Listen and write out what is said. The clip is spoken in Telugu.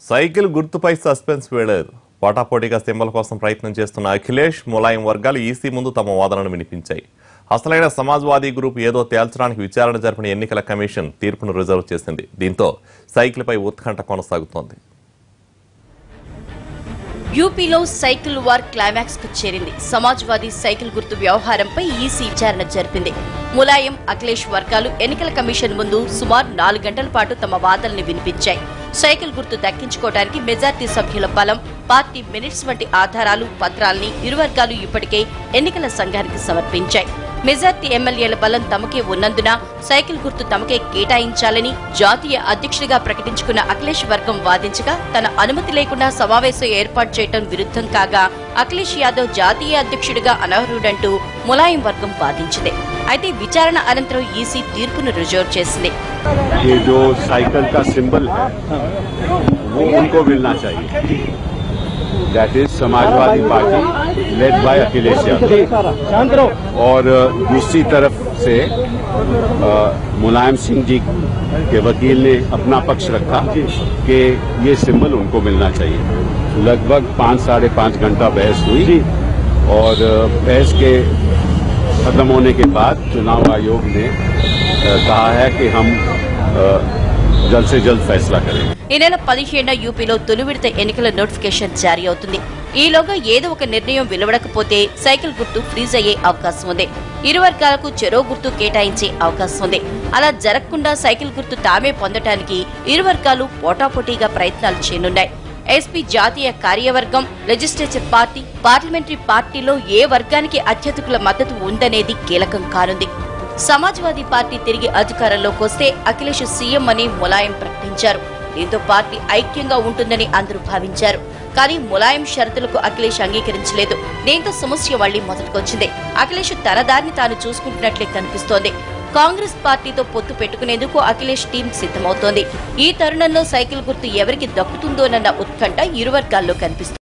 సైకిల్ గుర్తుపై సస్పెన్స్ వేడారు పోటాపోటీగా సింబల్ కోసం ప్రయత్నం చేస్తున్న అఖిలేష్ ములాయం వర్గాలు ఈసీ ముందు తమ వాదనను వినిపించాయి అసలైన సమాజ్వాదీ గ్రూప్ ఏదో తేల్చడానికి విచారణ జరిపిన ఎన్నికల కమిషన్ తీర్పును రిజర్వ్ చేసింది దీంతో సైకిల్పై ఉత్కంఠ కొనసాగుతోంది యూపీలో సైకిల్ వార్ క్లైమాక్స్ కు చేరింది సమాజ్వాదీ సైకిల్ గుర్తు వ్యవహారంపై ఈసీ విచారణ జరిపింది ములాయం అఖిలేష్ వర్గాలు ఎన్నికల కమిషన్ ముందు సుమారు నాలుగు గంటల పాటు తమ వాదనల్ని వినిపించాయి సైకిల్ గుర్తు దక్కించుకోవడానికి మెజార్టీ సభ్యుల బలం పార్టీ మినిట్స్ వంటి ఆధారాలు పత్రాల్ని ఇరు వర్గాలు ఇప్పటికే ఎన్నికల సంఘానికి సమర్పించాయి మెజార్టీ ఎమ్మెల్యేల బలం తమకే ఉన్నందున సైకిల్ గుర్తు తమకే కేటాయించాలని జాతీయ అధ్యక్షుడిగా ప్రకటించుకున్న అఖిలేష్ వర్గం వాదించగా తన అనుమతి లేకుండా సమావేశం ఏర్పాటు చేయడం విరుద్ధం కాగా అఖిలేష్ యాదవ్ జాతీయ అధ్యక్షుడిగా అనర్హుడంటూ ములాయం వర్గం వాదించింది అయితే విచారణ అనంతరం ఈసీ తీర్పును రిజర్వ్ చేసింది ये जो साइकिल का सिंबल है वो उनको मिलना चाहिए that is Samajwadi party led by Akhilesh Yadav और अ, दूसरी तरफ से अ, मुलायम सिंह जी के वकील ने अपना पक्ष रखा कि ये सिंबल उनको मिलना चाहिए लगभग पाँच साढ़े पाँच घंटा बहस हुई और अ, बहस के खत्म होने के बाद चुनाव आयोग ने अ, कहा है कि हम अ, जल्द से जल्द फैसला करेंगे ఈ నెల పదిహేడున యూపీలో తొలి విడత ఎన్నికల నోటిఫికేషన్ జారీ అవుతుంది ఈలోగా ఏదో ఒక నిర్ణయం వెలువడకపోతే సైకిల్ గుర్తు ఫ్రీజ్ అయ్యే అవకాశం ఉంది ఇరు వర్గాలకు చెరో గుర్తు కేటాయించే అవకాశం ఉంది అలా జరగకుండా సైకిల్ గుర్తు తామే పొందటానికి ఇరు వర్గాలు పోటాపోటీగా ప్రయత్నాలు చేయనున్నాయి ఎస్పీ జాతీయ కార్యవర్గం లెజిస్లేచర్ పార్టీ పార్లమెంటరీ పార్టీలో ఏ వర్గానికి అత్యధికుల మద్దతు ఉందనేది కీలకం కానుంది సమాజ్వాదీ పార్టీ తిరిగి అధికారంలోకి వస్తే అఖిలేష్ సీఎం అని ములాయం ప్రకటించారు దీంతో పార్టీ ఐక్యంగా ఉంటుందని అందరూ భావించారు కానీ ములాయం షరతులకు అఖిలేష్ అంగీకరించలేదు దీంతో సమస్య మళ్లీ మొదటికొచ్చింది అఖిలేష్ తన దారిని తాను చూసుకుంటున్నట్లే కనిపిస్తోంది కాంగ్రెస్ పార్టీతో పొత్తు పెట్టుకునేందుకు అఖిలేష్ టీం సిద్ధమవుతోంది ఈ తరుణంలో సైకిల్ గుర్తు ఎవరికి దక్కుతుందోనన్న ఉత్కంఠ ఇరు వర్గాల్లో కనిపిస్తోంది